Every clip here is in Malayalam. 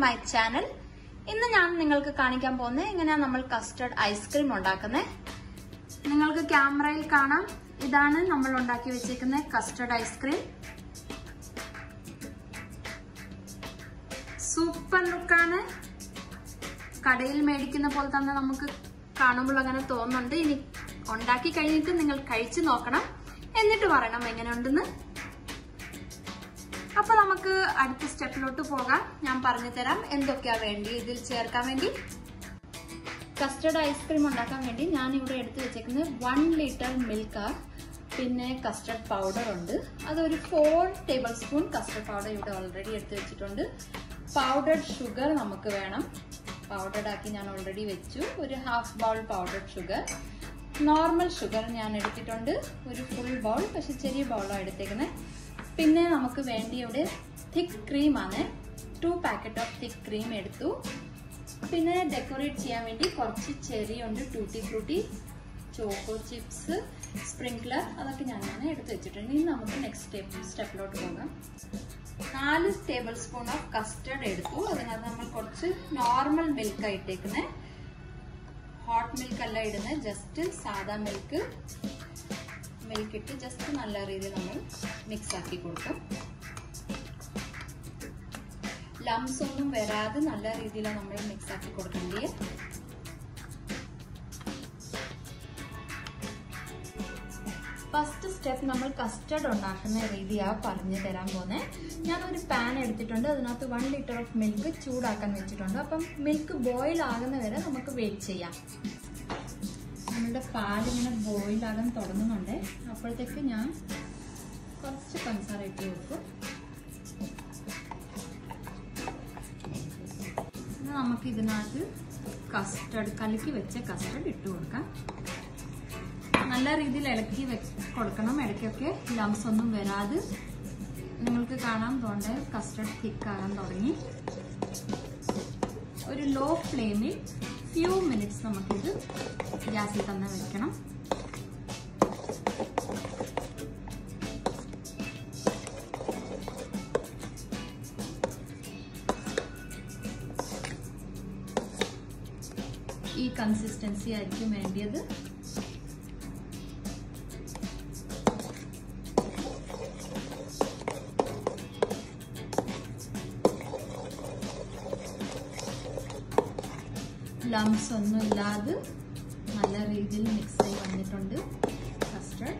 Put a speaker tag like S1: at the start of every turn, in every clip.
S1: മൈ ചാനൽ ഇന്ന് ഞാൻ നിങ്ങൾക്ക് കാണിക്കാൻ പോകുന്നത് എങ്ങനെയാണ് നമ്മൾ കസ്റ്റർഡ് ഐസ്ക്രീം ഉണ്ടാക്കുന്നത് നിങ്ങൾക്ക് ക്യാമറയിൽ കാണാം ഇതാണ് നമ്മൾ ഉണ്ടാക്കി വെച്ചേക്കുന്ന കസ്റ്റർഡ് ഐസ്ക്രീം സൂപ്പർ ലുക്കാണ് കടയിൽ മേടിക്കുന്ന പോലെ തന്നെ നമുക്ക് കാണുമ്പോൾ അങ്ങനെ തോന്നുന്നുണ്ട് ഇനി ഉണ്ടാക്കി കഴിഞ്ഞിട്ട് നിങ്ങൾ കഴിച്ചു നോക്കണം എന്നിട്ട് പറയണം എങ്ങനെയുണ്ടെന്ന് അപ്പൊ നമുക്ക് അടുത്ത സ്റ്റെപ്പിലോട്ട് പോകാം ഞാൻ പറഞ്ഞു തരാം എന്തൊക്കെയാ വേണ്ടി ഇതിൽ ചേർക്കാൻ വേണ്ടി കസ്റ്റർഡ് ഐസ്ക്രീം ഉണ്ടാക്കാൻ വേണ്ടി ഞാൻ ഇവിടെ എടുത്തു വെച്ചേക്കുന്നത് വൺ ലിറ്റർ മിൽക്ക് പിന്നെ കസ്റ്റർഡ് പൗഡർ ഉണ്ട് അതൊരു four tablespoon custard powder ഇവിടെ ഓൾറെഡി എടുത്തു വെച്ചിട്ടുണ്ട് പൗഡർഡ് ഷുഗർ നമുക്ക് വേണം പൗഡർഡ് ആക്കി ഞാൻ ഓൾറെഡി വെച്ചു ഒരു half bowl powdered sugar normal sugar ഞാൻ എടുത്തിട്ടുണ്ട് ഒരു ഫുൾ ബൗൾ പക്ഷെ ചെറിയ ബൗളാണ് എടുത്തേക്കുന്നത് പിന്നെ നമുക്ക് വേണ്ടി ഇവിടെ തിക്ക് ക്രീം ആണ് two packet of thick cream എടുത്തു പിന്നെ ഡെക്കറേറ്റ് ചെയ്യാൻ വേണ്ടി കുറച്ച് ചെറി ഉണ്ട് tutti frutti choco chips sprinkler അതൊക്കെ ഞാനാണ് എടുത്ത് വെച്ചിട്ടുണ്ട് ഇനി നമുക്ക് നെക്സ്റ്റ് സ്റ്റെപ്പ് സ്റ്റെപ്പിലോട്ട് പോകാം നാല് ടേബിൾ സ്പൂൺ ഓഫ് കസ്റ്റർഡ് എടുത്തു അതിനകത്ത് നമ്മൾ കുറച്ച് നോർമൽ മിൽക്ക് ഇട്ടേക്കുന്നത് ഹോട്ട് മിൽക്ക് അല്ല ഇടുന്നത് ജസ്റ്റ് സാദാ മിൽക്ക് മിൽക്ക് ഇട്ട് ജസ്റ്റ് നല്ല രീതിയിൽ നമ്മൾ മിക്സ് ആക്കി കൊടുക്കും ലംസ് ഒന്നും വരാതെ നല്ല രീതിയിൽ നമ്മൾ മിക്സ് ആക്കി കൊടുക്കേണ്ടത് ഫസ്റ്റ് സ്റ്റെപ്പ് നമ്മൾ കസ്റ്റർഡ് ഉണ്ടാക്കുന്ന രീതിയാണ് പറഞ്ഞു തരാൻ പോകുന്നത് ഞാനൊരു പാൻ എടുത്തിട്ടുണ്ട് അതിനകത്ത് വൺ ലിറ്റർ ഓഫ് മിൽക്ക് ചൂടാക്കാൻ വെച്ചിട്ടുണ്ട് അപ്പം മിൽക്ക് ബോയിൽ ആകുന്ന വരെ നമുക്ക് വെയിറ്റ് ചെയ്യാം നമ്മുടെ പാലിങ്ങനെ ബോയിൽ ആകാൻ തുടങ്ങുന്നുണ്ട് അപ്പോഴത്തേക്ക് ഞാൻ കുറച്ച് പഞ്ചസാര ഇട്ട് കൊടുക്കും നമുക്ക് ഇതിനകത്ത് കസ്റ്റർഡ് കലക്കി വെച്ച കസ്റ്റർഡ് ഇട്ട് കൊടുക്കാം നല്ല രീതിയിൽ ഇളക്കി കൊടുക്കണം ഇടയ്ക്കൊക്കെ ലംസ് ഒന്നും വരാതെ നിങ്ങൾക്ക് കാണാൻ തോന്നേ കസ്റ്റർഡ് തിക്ക് ആകാൻ തുടങ്ങി ഒരു ലോ ഫ്ലെയിമിൽ ഫ്യൂ മിനിറ്റ്സ് നമുക്കിത് ഗ്യാസിൽ തന്നെ വെക്കണം ഈ കൺസിസ്റ്റൻസി ആയിരിക്കും വേണ്ടിയത് ലംസ് ഒന്നും ഇല്ലാതെ നല്ല രീതിയിൽ മിക്സ് ആയി വന്നിട്ടുണ്ട് കസ്റ്റർഡ്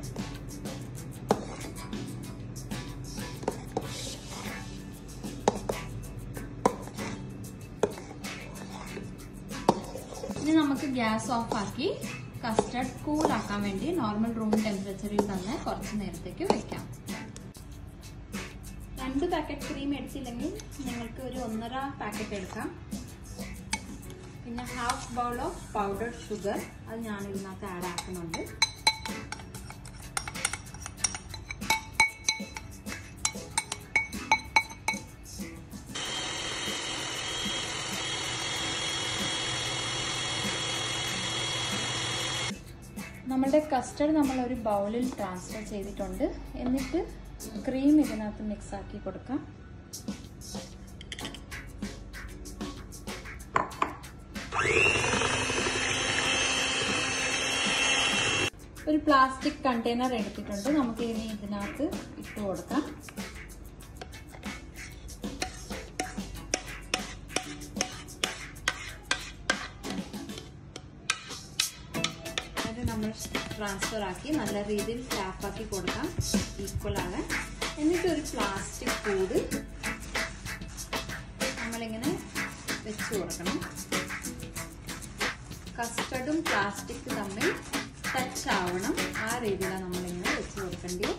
S1: ഇനി നമുക്ക് ഗ്യാസ് ഓഫ് ആക്കി കസ്റ്റർഡ് കൂൾ ആക്കാൻ വേണ്ടി നോർമൽ റൂം ടെമ്പറേച്ചറിൽ തന്നെ കുറച്ച് നേരത്തേക്ക് വെക്കാം രണ്ട് പാക്കറ്റ് ക്രീം എടുത്തില്ലെങ്കിൽ നിങ്ങൾക്ക് ഒരു ഒന്നര പാക്കറ്റ് എടുക്കാം പിന്നെ half bowl of powdered sugar അത് ഞാൻ ഇതിനകത്ത് ആഡ് ആക്കുന്നുണ്ട് നമ്മളുടെ കസ്റ്റർഡ് നമ്മൾ ഒരു ബൗളിൽ ട്രാൻസ്ഫർ ചെയ്തിട്ടുണ്ട് എന്നിട്ട് ക്രീം ഇതിനകത്ത് മിക്സ് ആക്കി കൊടുക്കാം ഒരു പ്ലാസ്റ്റിക് കണ്ടെയ്നർ എടുത്തിട്ടുണ്ട് നമുക്ക് ഇനി ഇതിനകത്ത് ഇട്ട് കൊടുക്കാം നമ്മൾ ട്രാൻസ്ഫർ ആക്കി നല്ല രീതിയിൽ ടാപ്പ് ആക്കി കൊടുക്കാം ഈക്വൽ ആകാൻ എന്നിട്ട് ഒരു പ്ലാസ്റ്റിക് കൂട് നമ്മളിങ്ങനെ വെച്ച് കൊടുക്കണം കസ്റ്റർഡും പ്ലാസ്റ്റിക് തമ്മിൽ ടച്ച് ആവണം ആ രീതിയിലാണ് നമ്മളിങ്ങനെ വെച്ച് കൊടുക്കേണ്ടത്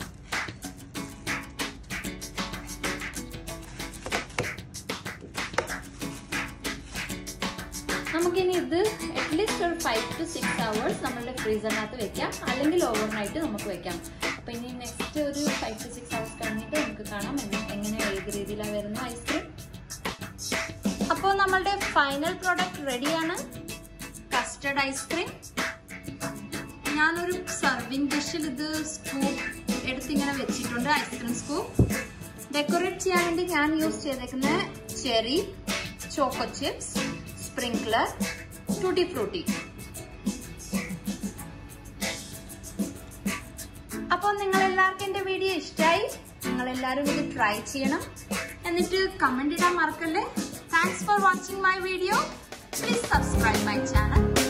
S1: നമുക്കിനി ഇത് അറ്റ്ലീസ്റ്റ് ഒരു ഫൈവ് ടു സിക്സ് അവേഴ്സ് നമ്മളുടെ ഫ്രീസറിനകത്ത് വെക്കാം അല്ലെങ്കിൽ ഓവർനൈറ്റ് നമുക്ക് വെക്കാം അപ്പൊ ഇനി നെക്സ്റ്റ് ഒരു ഫൈവ് ടു സിക്സ് അവേഴ്സ് കഴിഞ്ഞിട്ട് നമുക്ക് കാണാം എങ്ങനെ ഏത് രീതിയിലാണ് വരുന്ന ഐസ്ക്രീം അപ്പോൾ നമ്മളുടെ ഫൈനൽ പ്രോഡക്റ്റ് റെഡിയാണ് കസ്റ്റർഡ് ഐസ്ക്രീം ഞാനൊരു സർവിങ് ഡിഷിൽ ഇത് സ്കൂപ്പ് എടുത്തിങ്ങനെ വെച്ചിട്ടുണ്ട് ഐസ്ക്രീം സ്കൂപ്പ് ഡെക്കറേറ്റ് ചെയ്യാൻ വേണ്ടി ഞാൻ യൂസ് ചെയ്തേക്കുന്ന cherry choco chips sprinkler tutti frutti അപ്പോൾ നിങ്ങൾ എല്ലാവർക്കും എന്റെ വീഡിയോ ഇഷ്ടമായി നിങ്ങൾ എല്ലാവരും ഇത് ട്രൈ ചെയ്യണം എന്നിട്ട് കമന്റ് ഇടാൻ മറക്കല്ലേ thanks for watching my video please subscribe my channel